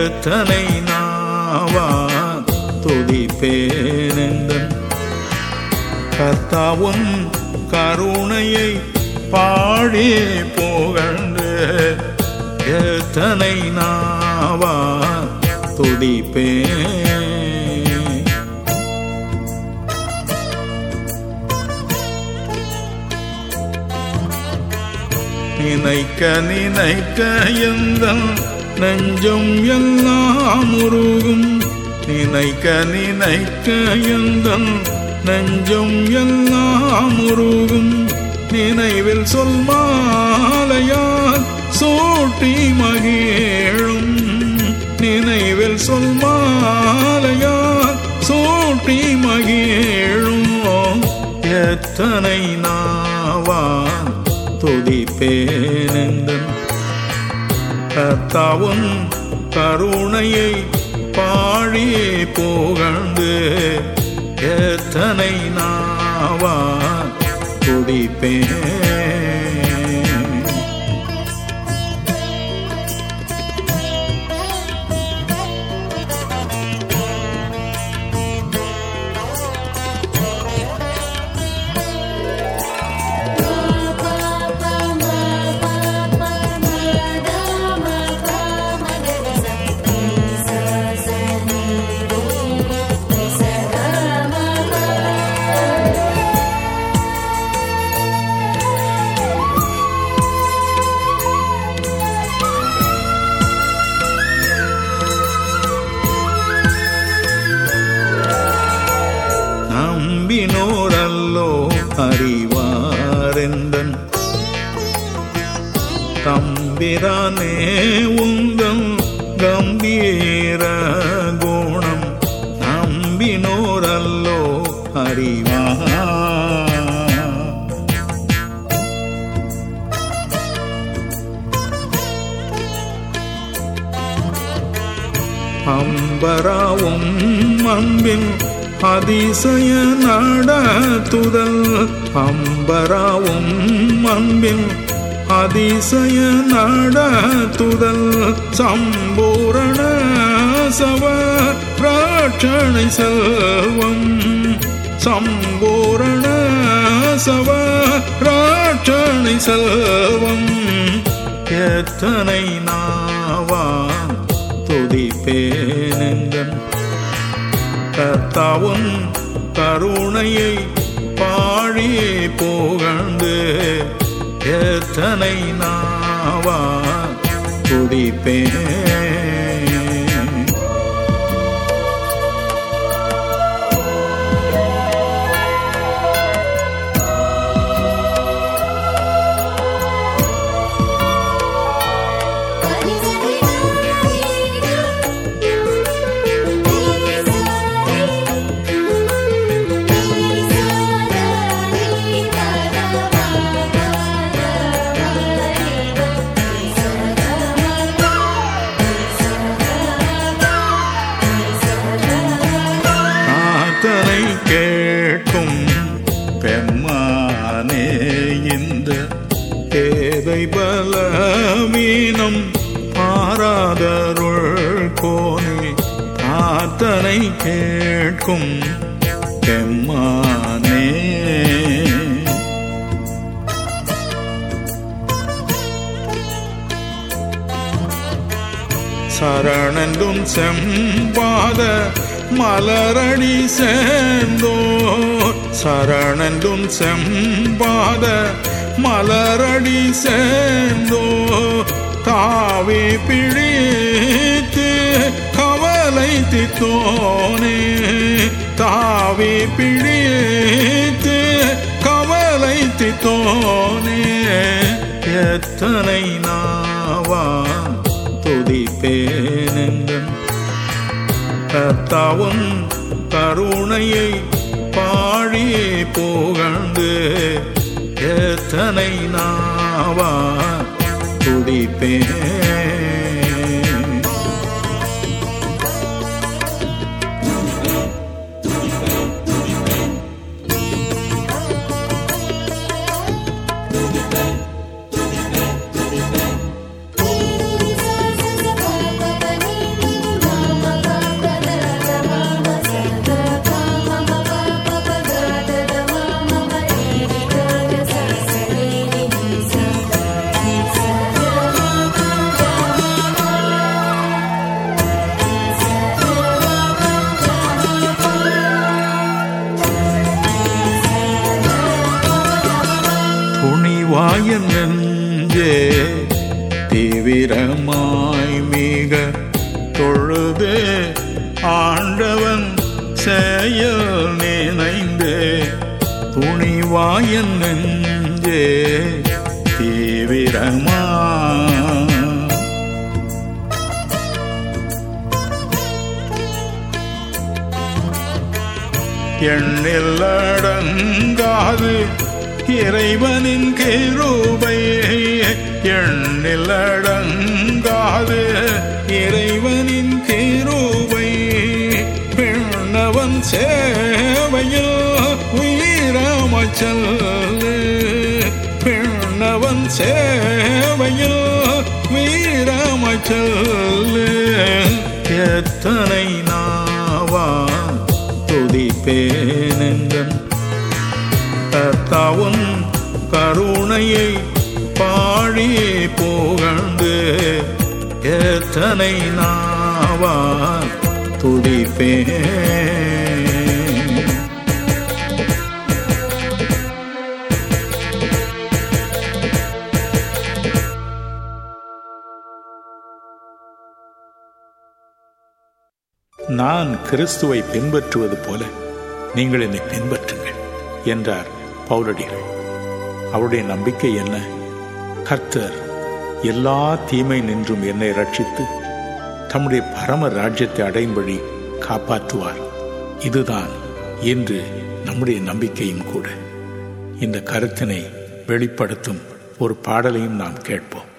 எத்தனை நாவா துதிப்பேனெந்தன் கர்த்தாவும் கருணையை பாடி புகழ்ந்து எத்தனை நாவா துதிப்பேன் நினைக்க நினைக்க எந்த நெஞ்சம் எல்லாம் உருகும் நினைக்க நினைக்க எந்த நெஞ்சம் எல்லாம் உருகும் நினைவில் சொல் மாலையால் சூட்டி மகிழும் நினைவில் சொல் மாலையால் சூட்டி மகிழும் எத்தனை நாவான் துதிப்பேனெந்தன் கர்த்தாவும் கருணையை பாடி புகழ்ந்து எத்தனை நாவா துதிப்பேன் நம்பினோரல்லோ அறிவாரெந்தன் தம்பிரானே உந்தம் கம்பீர குணம் நம்பினோரல்லோ அறிவா அம்பராவும் அன்பின் அதிசய நடத்துதல் அம்பராவும் அன்பின் அதிசய நடத்துதல் சம்பூரண சவ பிராட்சணை செல்வம் சம்பூரண சவ பிராட்சணை செல்வம் எத்தனை நாவான் துதிப்பேனெங்கன் கர்த்தாவும் கருணையை பாடி புகழ்ந்து எத்தனை நாவா துதிப்பேன் ஆத்தனை கேட்கும் பெம்மானே இந்த பேதை பலவீனம் ஆராதருள் கோனே ஆத்தனை கேட்கும் பெம்மானே சரணந்தும் செம்பாத மலரடி சேர்ந்தோ சரணந்தும் செம்பாத மலரடி சேர்ந்தோ தாவி பிடித்து கவலை தித்தோனே தாவி பிடித்து கவலை தித்தோனே எத்தனை நாவான் துதிப்பேனெங்கன் கர்த்தாவும் கருணையை பாடி புகழ்ந்து எத்தனை நாவா துதிப்பேன் Thank you. துணிவாயன் நெஞ்சே தீவிரமாய் மிக தொழுது ஆண்டவன் செயல் நினைந்து துணிவாயன் நெஞ்சே தீவிரமா எண்ணில் அடங்காது இறைவனின் கிருபை எண்ணில் அடங்காது இறைவனின் கிருபை பெண்ணவன் சேவையில் உயிரமச்சல் பெண்ணவன் சேவையில் வீரமச்சல் எத்தனை நாவா துதிப்பேனெங்கன் கர்த்தாவும் கருணையை பாழி புகழ்ந்து எத்தனை நாவா துதிப்பேன் நான் கிறிஸ்துவை பின்பற்றுவது போல நீங்கள் என்னை பின்பற்றுங்கள் என்றார் பவுலடிகள் அவருடைய நம்பிக்கை என்ன கர்த்தர் எல்லா தீமை நின்றும் என்னை ரட்சித்து தம்முடைய பரம ராஜ்யத்தை அடையும்படி காப்பாற்றுவார் இதுதான் இன்று நம்முடைய நம்பிக்கையும் கூட இந்த கருத்தினை வெளிப்படுத்தும் ஒரு பாடலையும் நாம் கேட்போம்